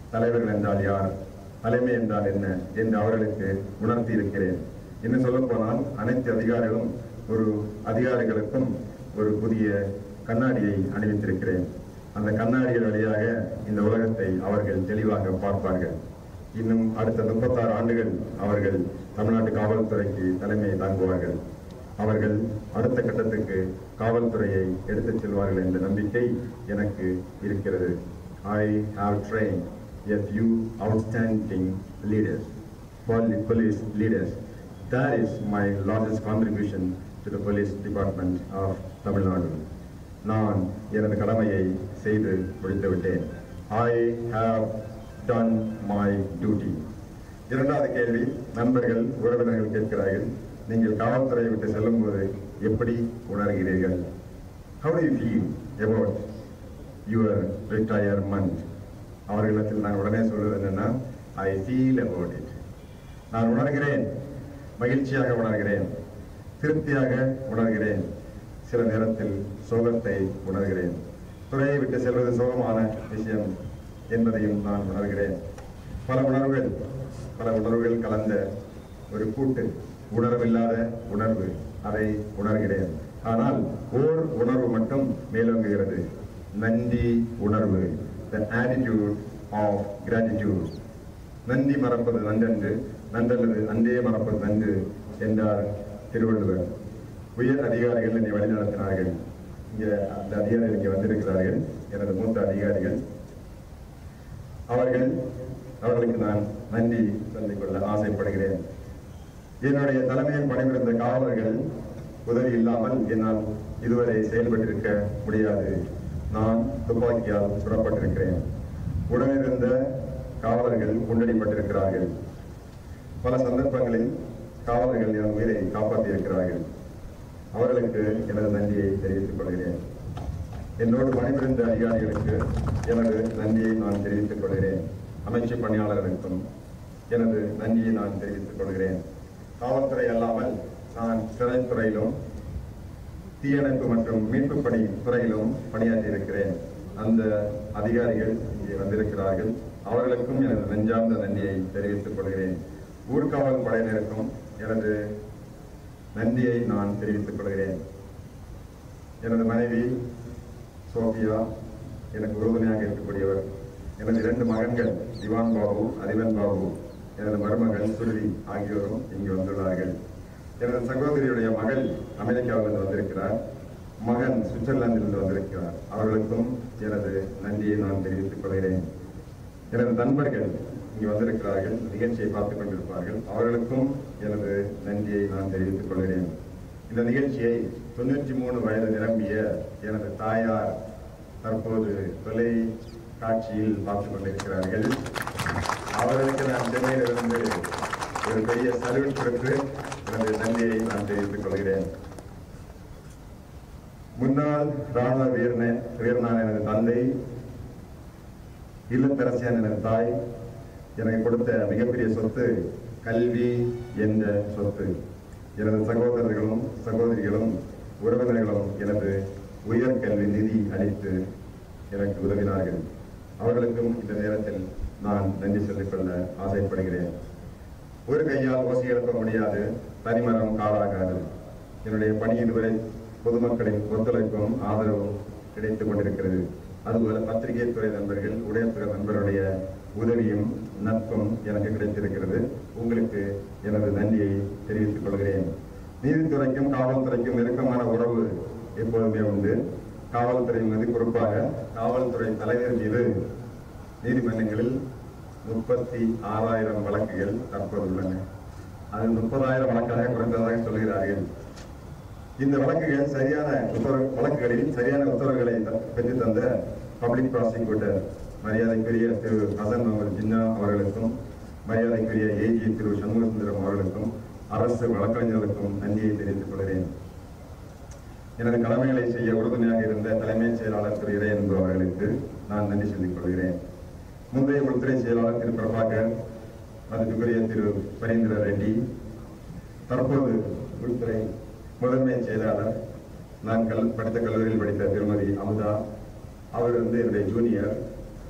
தலைவர்கள் என்றால் யார் தலைமை என்றால் என்ன என்று அவர்களுக்கு உணர்த்தி இருக்கிறேன் இன்னும் சொல்லப் போனால் அனைத்து அதிகாரிகளும் ஒரு அதிகாரிகளுக்கும் ஒரு புதிய கண்ணாடியை அணிவித்திருக்கிறேன் அந்த கண்ணாடிகள் வழியாக இந்த உலகத்தை அவர்கள் தெளிவாக பார்ப்பார்கள் இன்னும் அடுத்த முப்பத்தாறு ஆண்டுகள் அவர்கள் தமிழ்நாட்டு காவல்துறைக்கு தலைமை தாங்குவார்கள் அவர்கள் அடுத்த கட்டத்துக்கு காவல்துறையை எடுத்துச் செல்வார்கள் என்ற நம்பிக்கை எனக்கு இருக்கிறது I have train a few outstanding leaders, poli- police leaders. That is my largest contribution to the police department of Tamil Nadu. நான் எனது கடமையை செய்து முடித்து விட்டேன் I have done my duty இரண்டாவது கேள்வி நண்பர்கள் உறவினர்கள் கேட்கிறார்கள் நீங்கள் காவல்துறையை விட்டு செல்லும்போது எப்படி உணர்கிறீர்கள் How do you feel about your retirement? அவர்களிடத்தில் நான் உடனே சொல்வது என்னன்னா ஐ ஃபீல் about it நான் உணர்கிறேன் மகிழ்ச்சியாக உணர்கிறேன் திருப்தியாக உணர்கிறேன் சில நேரத்தில் சோகத்தை உணர்கிறேன் துறையை விட்டு செல்வது சோகமான விஷயம் என்பதையும் நான் உணர்கிறேன் பல உணர்வுகள் பல உணர்வுகள் கலந்த ஒரு கூட்டு உணர்வில்லாத உணர்வு அதை உணர்கிறேன் ஆனால் ஓர் உணர்வு மட்டும் மேலோங்குகிறது நன்றி உணர்வு the attitude of gratitude நன்றி மறப்பது நன்றன்று நன்றல்லது அன்றே மறப்பது நன்று என்றார் திருவள்ளுவர் உயர் அதிகாரிகள் என்னை வழிநடத்தினார்கள் இங்கே அந்த அதிகாரிகள் இங்கே வந்திருக்கிறார்கள் எனது மூத்த அதிகாரிகள் அவர்கள் அவர்களுக்கு நான் நன்றி சொல்லிக் கொள்ள ஆசைப்படுகிறேன் என்னுடைய தலைமையில் பணிபுரிந்த காவலர்கள் உதவி இல்லாமல் என்னால் இதுவரை செயல்பட்டிருக்க முடியாது நான் துப்பாக்கியால் சுடப்பட்டிருக்கிறேன் உடனிருந்த காவலர்கள் குண்டடிப்பட்டிருக்கிறார்கள் பல சந்தர்ப்பங்களில் காவலர்கள் என் உயிரை காப்பாற்றியிருக்கிறார்கள் அவர்களுக்கு எனது நன்றியை தெரிவித்துக் கொள்கிறேன் என்னோடு பணிபுரிந்த அதிகாரிகளுக்கு எனது நன்றியை நான் தெரிவித்துக் கொள்கிறேன் அமைச்சு பணியாளர்களுக்கும் எனது நன்றியை நான் தெரிவித்துக் கொள்கிறேன் காவல்துறை அல்லாமல் நான் சிறைத்துறையிலும் தீயணைப்பு மற்றும் மீட்பு பணி துறையிலும் பணியாற்றி இருக்கிறேன் அந்த அதிகாரிகள் இங்கே வந்திருக்கிறார்கள் அவர்களுக்கும் எனது நெஞ்சார்ந்த நன்றியை தெரிவித்துக் கொள்கிறேன் ஊர்காவல் படையினருக்கும் எனது நன்றியை நான் தெரிவித்துக் கொள்கிறேன் எனது மனைவி சோபியா எனக்கு உறுதுணையாக இருக்கக்கூடியவர் எனது இரண்டு மகன்கள் திவான் பாபு அதிவன் பாபு எனது மருமகள் சுருதி ஆகியோரும் இங்கு வந்துள்ளார்கள் எனது சகோதரியுடைய மகள் அமெரிக்காவிலிருந்து வந்திருக்கிறார் மகன் சுவிட்சர்லாந்திலிருந்து வந்திருக்கிறார் அவர்களுக்கும் எனது நன்றியை நான் தெரிவித்துக் கொள்கிறேன் எனது நண்பர்கள் இங்கு வந்திருக்கிறார்கள் நிகழ்ச்சியை பார்த்துக் கொண்டிருப்பார்கள் அவர்களுக்கும் எனது நன்றியை நான் தெரிவித்துக் கொள்கிறேன் இந்த நிகழ்ச்சியை தொண்ணூற்றி மூணு வயது நிரம்பிய எனது தாயார் தற்போது தொலை காட்சியில் பார்த்துக் கொண்டிருக்கிறார்கள் அவர்களுக்கு நான் சென்னையிலிருந்து ஒரு பெரிய சல்யூட் கொடுத்து எனது நன்றியை நான் தெரிவித்துக் கொள்கிறேன் முன்னாள் ராணுவ வீரன வீரனான எனது தந்தை இல்லத்தரசியான எனது தாய் எனக்கு கொடுத்த மிகப்பெரிய சொத்து கல்வி என்ற சொத்து எனது சகோதரர்களும் சகோதரிகளும் உறவினர்களும் எனது உயர்கல்வி நிதி அளித்து எனக்கு உதவினார்கள் அவர்களுக்கும் இந்த நேரத்தில் நான் நன்றி சொல்லிக்கொள்ள ஆசைப்படுகிறேன் ஒரு கையால் ஓசை எழுப்ப முடியாது தனிமரம் காலாகாது என்னுடைய பணி இதுவரை பொதுமக்களின் ஒத்துழைப்பும் ஆதரவும் கிடைத்துக் கொண்டிருக்கிறது அதுபோல பத்திரிகை துறை நண்பர்கள் உடையத்துறை நண்பருடைய உதவியும் நட்பும் எனக்கு கிடைத்திருக்கிறது உங்களுக்கு எனது நன்றியை தெரிவித்துக் கொள்கிறேன் நீதித்துறைக்கும் காவல்துறைக்கும் நெருக்கமான உறவு எப்போதுமே உண்டு காவல்துறை மீது குறிப்பாக காவல்துறை தலைவர் மீது நீதிமன்றங்களில் முப்பத்தி ஆறாயிரம் வழக்குகள் தற்போது உள்ளன அது முப்பதாயிரம் வழக்காக குறைந்ததாக சொல்கிறார்கள் இந்த வழக்குகள் சரியான உத்தரவு வழக்குகளில் சரியான உத்தரவுகளை த- பெற்றுத் தந்த பப்ளிக் ப்ராசிக்யூட்டர் மரியாதைக்குரிய திரு ஹசன் முகமது ஜின்னா அவர்களுக்கும் மரியாதைக்குரிய ஏஜி திரு சண்முகசுந்தரம் அவர்களுக்கும் அரசு வழக்கறிஞர்களுக்கும் நன்றியை தெரிவித்துக் கொள்கிறேன் எனது கடமைகளை செய்ய உறுதுணையாக இருந்த தலைமைச் செயலாளர் திரு இறையன்பு அவர்களுக்கு நான் நன்றி சொல்லிக் கொள்கிறேன் முந்தைய உள்துறை செயலாளர் திரு பிரபாகர் மதிப்புக்குரிய திரு பரீந்திர ரெட்டி தற்போது உள்துறை முதன்மை செயலாளர் நான் கல் படித்த கல்லூரியில் படித்த திருமதி அமுதா அவர் வந்து என்னுடைய ஜூனியர்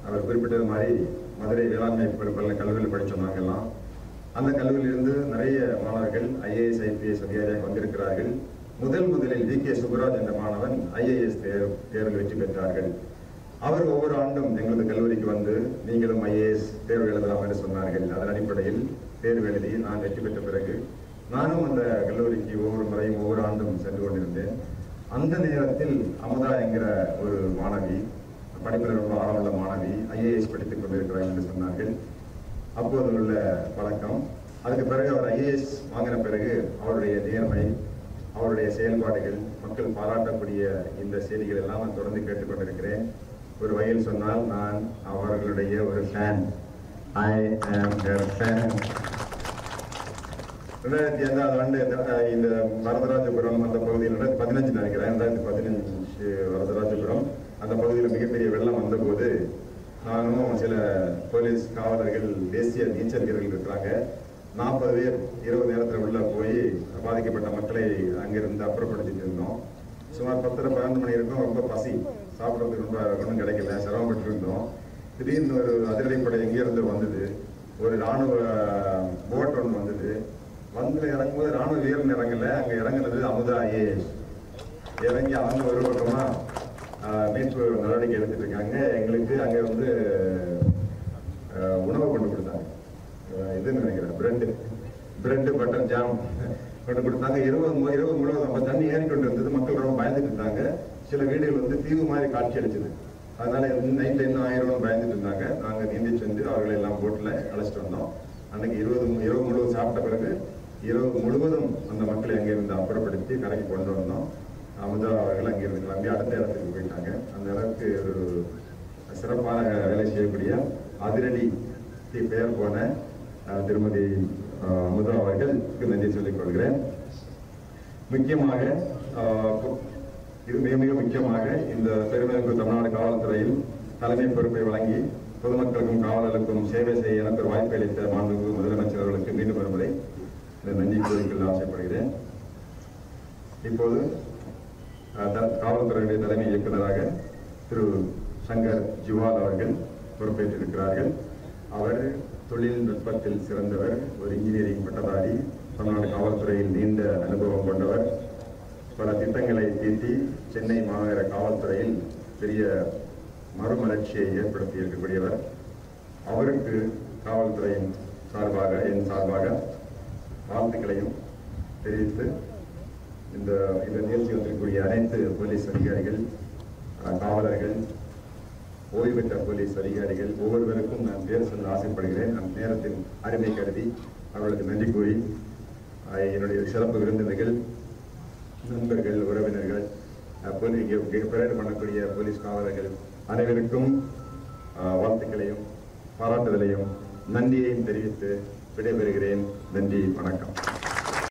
அவர் குறிப்பிட்டது மாதிரி மதுரை வேளாண்மை பல்- பல்ல கல்லூரியில் படித்தோம் நாங்கெல்லாம் அந்த கல்லூரியிலிருந்து நிறைய மாணவர்கள் ஐஏஎஸ் ஐபிஎஸ் அதிகாரியாக வந்திருக்கிறார்கள் முதல் முதலில் வி கே சுப்பராஜ் என்ற மாணவன் ஐஏஎஸ் தேர்வு தேர்வில் வெற்றி பெற்றார்கள் அவர் ஒவ்வொரு ஆண்டும் எங்களது கல்லூரிக்கு வந்து நீங்களும் ஐஏஎஸ் தேர்வு எழுதலாம் என்று சொன்னார்கள் அதன் அடிப்படையில் தேர்வு எழுதி நான் வெற்றி பெற்ற பிறகு நானும் அந்த கல்லூரிக்கு ஒவ்வொரு முறையும் ஒவ்வொரு ஆண்டும் சென்று கொண்டிருந்தேன் அந்த நேரத்தில் அமுதா என்கிற ஒரு மாணவி படிப்பில் ரொம்ப ஆர்வமுள்ள மாணவி ஐஏஎஸ் படித்துக் கொண்டிருக்கிறார் என்று சொன்னார்கள் அப்போது உள்ள பழக்கம் அதுக்கு பிறகு அவர் ஐஏஎஸ் வாங்கின பிறகு அவருடைய நேர்மை அவருடைய செயல்பாடுகள் மக்கள் பாராட்டக்கூடிய இந்த செய்திகள் எல்லாம் நான் தொடர்ந்து கேட்டுக்கொண்டிருக்கிறேன் ஒரு வகையில் சொன்னால் நான் அவர்களுடைய ஒரு ஃபேன் ஐ ஆம் ஃபேன் ரெண்டாயிரத்தி ஐந்தாவது ஆண்டு இந்த- இந்த வரதராஜபுரம் அந்த பகுதியில் ரெண்டாயிரத்தி பதினஞ்சு நினைக்கிறேன் ரெண்டாயிரத்தி பதினஞ்சு வரதராஜபுரம் அந்த பகுதியில் மிகப்பெரிய வெள்ளம் வந்தபோது நானும் சில போலீஸ் காவலர்கள் தேசிய நீச்சல் வீரர்கள் இருக்கிறாங்க நாற்பது பேர் இரவு நேரத்தில் உள்ள போய் பாதிக்கப்பட்ட மக்களை அங்கிருந்து அப்புறப்படுத்திட்டு இருந்தோம் சுமார் பத்தரை பன்னெண்டு மணி இருக்கும் ரொம்ப பசி சாப்பிட்றதுக்கு ரொம்ப ஒன்றும் கிடைக்கல சிரமப்பட்டு இருந்தோம் திடீர்னு ஒரு அதிரடிப்படை எங்கேருந்து வந்தது ஒரு ராணுவ போட் ஒன்று வந்தது வந்து இறங்கும்போது ராணுவ வீரன் இறங்கல அங்க இறங்குனது அமுதா ஐஏஎஸ் இறங்கி அவங்க ஒரு பக்கமா ஆஹ், மீட்பு நடவடிக்கை எடுத்துட்டு இருக்காங்க எங்களுக்கு அங்க வந்து ஆஹ், உணவு கொண்டு கொடுத்தாங்க ஆஹ், இதுன்னு நினைக்கிறேன் பிரெட் பிரெட் பட்டர் ஜாம் கொண்டு கொடுத்தாங்க இரவு மு- இரவு முழுவதும் அப்ப தண்ணி ஏறி கொண்டு இருந்தது மக்கள் ரொம்ப பயந்துட்டு இருந்தாங்க சில வீடுகள் வந்து தீவு மாதிரி காட்சி அளிச்சது அதனால நைட்ல இன்னும் ஆயிரம் பயந்துட்டு இருந்தாங்க நாங்க நீந்தி சென்று அவர்களை எல்லாம் போட்ல அழைச்சிட்டு வந்தோம் அன்னைக்கு இருபது மு- இரவு முழுவதும் சாப்பிட்ட பிறகு இரவு முழுவதும் அந்த மக்களை அங்கிருந்து அப்புறப்படுத்தி கரைக்கு கொண்டு வந்தோம் அமுதா அவர்கள் அங்கிருந்து கிளம்பி அடுத்த இடத்துக்கு போயிட்டாங்க அந்த அளவுக்கு ஒரு சிறப்பான வேலை செய்யக்கூடிய அதிரடி பெயர் போன அஹ், திருமதி அஹ், அமுதா அவர்களுக்கு நன்றி சொல்லிக் கொள்கிறேன் முக்கியமாக ஆஹ், இது மிக மிக முக்கியமாக இந்த பெருமைமிகு தமிழ்நாடு காவல்துறையில் தலைமை பொறுப்பை வழங்கி பொதுமக்களுக்கும் காவலர்களுக்கும் சேவை செய்ய எனக்கு ஒரு வாய்ப்பு அளித்த மாண்புமிகு முதலமைச்சர் அவர்களுக்கு மீண்டும் ஒரு முறை இந்த நன்றி கூறிக்கொள்ள ஆசைப்படுகிறேன் இப்போது ஆஹ், த- காவல்துறையுடைய தலைமை இயக்குநராக திரு சங்கர் ஜிவால் அவர்கள் பொறுப்பேற்றிருக்கிறார்கள் அவர் தொழில்நுட்பத்தில் சிறந்தவர் ஒரு இன்ஜினியரிங் பட்டதாரி தமிழ்நாடு காவல்துறையில் நீண்ட அனுபவம் கொண்டவர் பல திட்டங்களை தீட்டி சென்னை மாநகர காவல்துறையில் பெரிய மறுமலர்ச்சியை ஏற்படுத்தி இருக்கக்கூடியவர் அவருக்கு காவல்துறையின் சார்பாக என் சார்பாக வாழ்த்துக்களையும் தெரிவித்து இந்த இந்த நிகழ்ச்சி வந்திருக்கக்கூடிய அனைத்து போலீஸ் அதிகாரிகள் அஹ், காவலர்கள் ஓய்வு பெற்ற போலீஸ் அதிகாரிகள் ஒவ்வொருவருக்கும் நான் பேர் சொல்ல ஆசைப்படுகிறேன் நம் நேரத்தின் அருமை கருதி அவர்களுக்கு நன்றி கூறி அஹ், என்னுடைய சிறப்பு விருந்தினர்கள் நண்பர்கள் உறவினர்கள் அஹ், போலீஸ் இங்கே பிரேட் பண்ணக்கூடிய போலீஸ் காவலர்கள் அனைவருக்கும் அஹ், வாழ்த்துக்களையும் பாராட்டுதலையும் நன்றியையும் தெரிவித்து விடைபெறுகிறேன் நன்றி வணக்கம்